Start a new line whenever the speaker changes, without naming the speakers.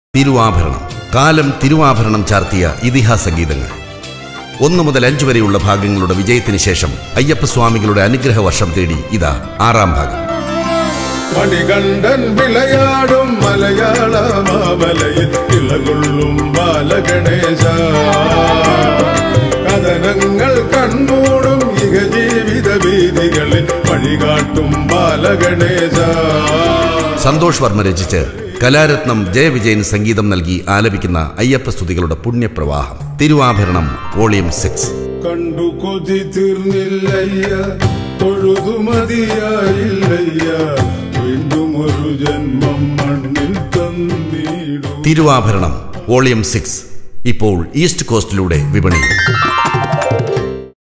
തിരുവാഭരണം കാലം തിരുവാഭരണം ചാർത്തിയ ഇതിഹാസ ഗീതങ്ങൾ ഒന്നു മുതൽ അഞ്ചു വരെയുള്ള ഭാഗങ്ങളുടെ വിജയത്തിന് ശേഷം അയ്യപ്പസ്വാമികളുടെ അനുഗ്രഹ വർഷം തേടി ഇതാ ആറാം ഭാഗം
മണികണ്ഠൻ വിളയാടും മലയാള മാമലയിൽ ഇളകൊള്ളും ബാലഗണേശ കഥനങ്ങൾ കൺമൂടും ഇഹ ജീവിത വീതികളിൽ വഴികാട്ടും ബാലഗണേശ
സന്തോഷ് വർമ്മ രചിച്ച് കലാരത്നം ജയവിജയൻ സംഗീതം നൽകി ആലപിക്കുന്ന അയ്യപ്പ സ്തുതികളുടെ പുണ്യപ്രവാഹം തിരുവാഭരണം വോളിയം സിക്സ്
കണ്ടു കൊതി തീർന്നില്ലയ്യ തൊഴുതു മതിയായില്ലയ്യ വീണ്ടും ഒരു ജന്മം മണ്ണിൽ തന്നിടും
തിരുവാഭരണം വോളിയം സിക്സ് ഇപ്പോൾ ഈസ്റ്റ് കോസ്റ്റിലൂടെ വിപണിയിൽ